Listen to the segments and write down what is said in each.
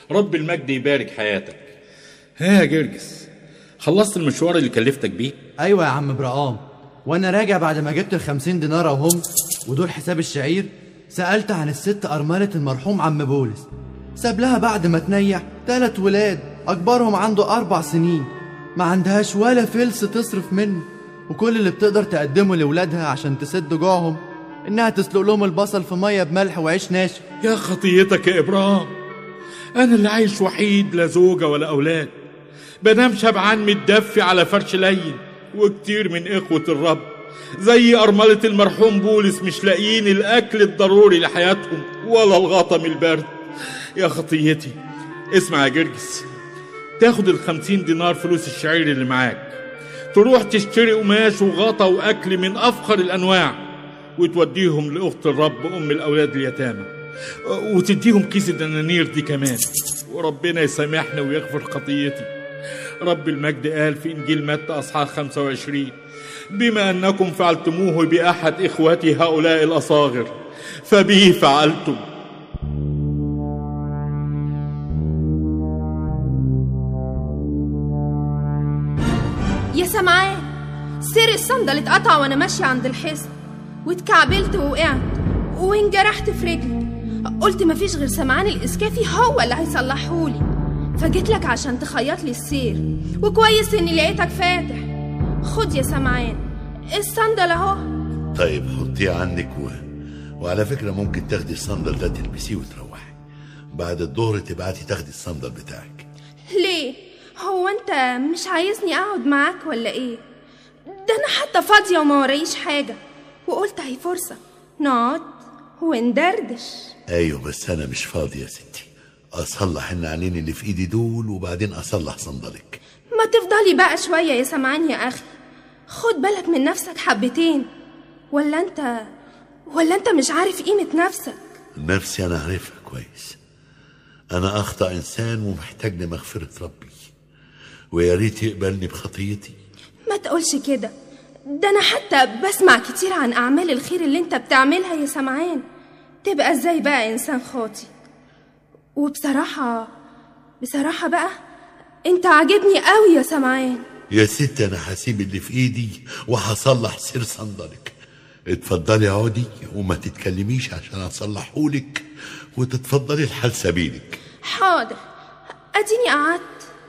رب المجد يبارك حياتك ها يا جرجس خلصت المشوار اللي كلفتك بيه ايوه يا عم برقام وانا راجع بعد ما جبت الخمسين دينار وهم ودول حساب الشعير سألت عن الست أرملة المرحوم عم بولس ساب لها بعد ما تنيح تلات ولاد أكبرهم عنده أربع سنين ما عندهاش ولا فلس تصرف منه وكل اللي بتقدر تقدمه لولادها عشان تسد جوعهم إنها تسلق لهم البصل في مية بملح وعيش ناشف يا خطيتك يا إبراهيم أنا اللي عايش وحيد لا زوجة ولا أولاد بنام شبعان متدفي على فرش لين وكتير من إخوة الرب زي أرملة المرحوم بولس مش لاقيين الأكل الضروري لحياتهم ولا الغطا من البرد يا خطيتي اسمع يا جرجس تاخد الخمسين دينار فلوس الشعير اللي معاك تروح تشتري قماش وغطا وأكل من أفخر الأنواع وتوديهم لأخت الرب أم الأولاد اليتامى وتديهم كيس الدنانير دي كمان وربنا يسامحنا ويغفر خطيتي رب المجد قال في إنجيل متى أصحاح 25 بما أنكم فعلتموه بأحد إخوتي هؤلاء الأصاغر فبه فعلتم يا سمعان سير الصندل اتقطع وانا ماشية عند الحصن واتكعبلت ووقعت وانجرحت في رجلي قلت مفيش غير سمعان الاسكافي هو اللي هيصلحهولي فجيت لك عشان تخيط لي السير وكويس اني لقيتك فاتح خد يا سمعان الصندل اهو طيب حطيه عنك و... وعلى فكرة ممكن تاخدي الصندل ده تلبسيه وتروحي بعد الظهر تبعتي تاخدي الصندل بتاعك ليه هو انت مش عايزني اقعد معاك ولا ايه ده انا حتى فاضيه وما ورايش حاجه وقلت هي فرصه نقعد وندردش ايوه بس انا مش فاضي يا ستي اصلح النعلين اللي في ايدي دول وبعدين اصلح صندلك ما تفضلي بقى شويه يا سمعان يا اخي خد بالك من نفسك حبتين ولا انت ولا انت مش عارف قيمه نفسك نفسي انا عارفها كويس انا اخطا انسان ومحتاج لمغفره ربي ويا ريت يقبلني بخطيتي ما تقولش كده ده انا حتى بسمع كتير عن اعمال الخير اللي انت بتعملها يا سمعان تبقى ازاي بقى انسان خاطي وبصراحه بصراحه بقى انت عاجبني قوي يا سمعان يا ست انا هسيب اللي في ايدي وهصلح سير صندلك اتفضلي اقعدي وما تتكلميش عشان اصلحهولك وتتفضلي لحال سبيلك حاضر اديني قعدت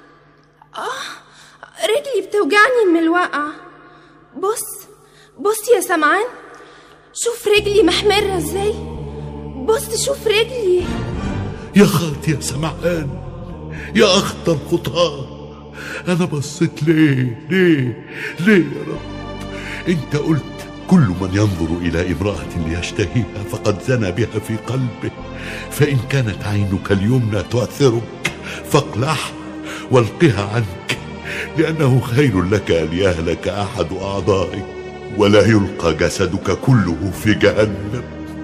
اه رجلي بتوجعني من الوقعه بص بص يا سمعان شوف رجلي محمرة ازاي بص شوف رجلي يا خاطي يا سمعان يا اخطر خطاه انا بصيت ليه ليه ليه يا رب انت قلت كل من ينظر الى امراه ليشتهيها فقد زنى بها في قلبه فان كانت عينك اليمنى تؤثرك فاقلعها والقها عنك لانه خير لك ان يهلك احد اعضائك ولا يلقى جسدك كله في جهنم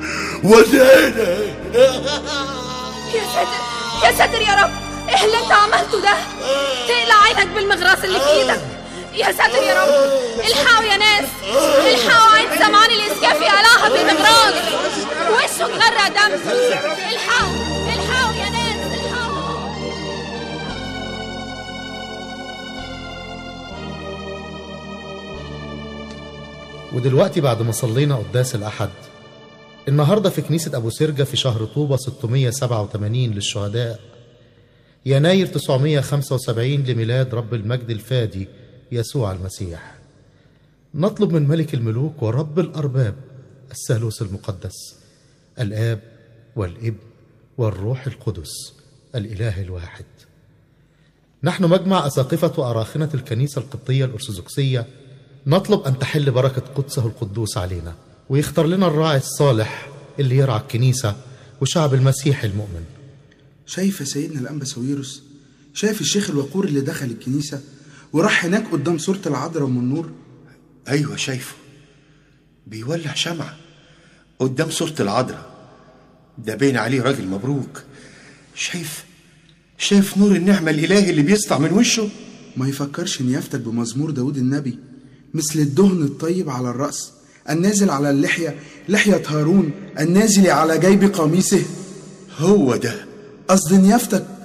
وزانا يا ساتر يا ساتر يا رب ايه اللي انت عملته ده تقلع عينك بالمغراس اللي في ايدك يا ساتر يا رب الحقوا يا ناس الحقوا عين سمعان الاسكافي قلعها بالمغراس وشه اتغرق دم الحقوا الحقوا يا ناس الحقوا ودلوقتي بعد ما صلينا قداس الأحد النهاردة في كنيسة أبو سرجة في شهر طوبة 687 للشهداء يناير 975 لميلاد رب المجد الفادي يسوع المسيح نطلب من ملك الملوك ورب الأرباب الثالوث المقدس الآب والابن والروح القدس الإله الواحد نحن مجمع أساقفة وأراخنة الكنيسة القبطية الأرثوذكسية نطلب أن تحل بركة قدسه القدوس علينا ويختار لنا الراعي الصالح اللي يرعى الكنيسة وشعب المسيح المؤمن شايف يا سيدنا الأنبا ساويروس شايف الشيخ الوقور اللي دخل الكنيسة وراح هناك قدام صورة العذراء أم النور ايوه شايفه بيولع شمعة قدام صورة العذراء ده باين عليه راجل مبروك شايف شايف نور النعمة الإلهي اللي بيسطع من وشه ما يفكرش ان يفتك بمزمور داود النبي مثل الدهن الطيب على الرأس النازل على اللحية لحية هارون النازل على جيب قميصه هو ده قصد ان يفتك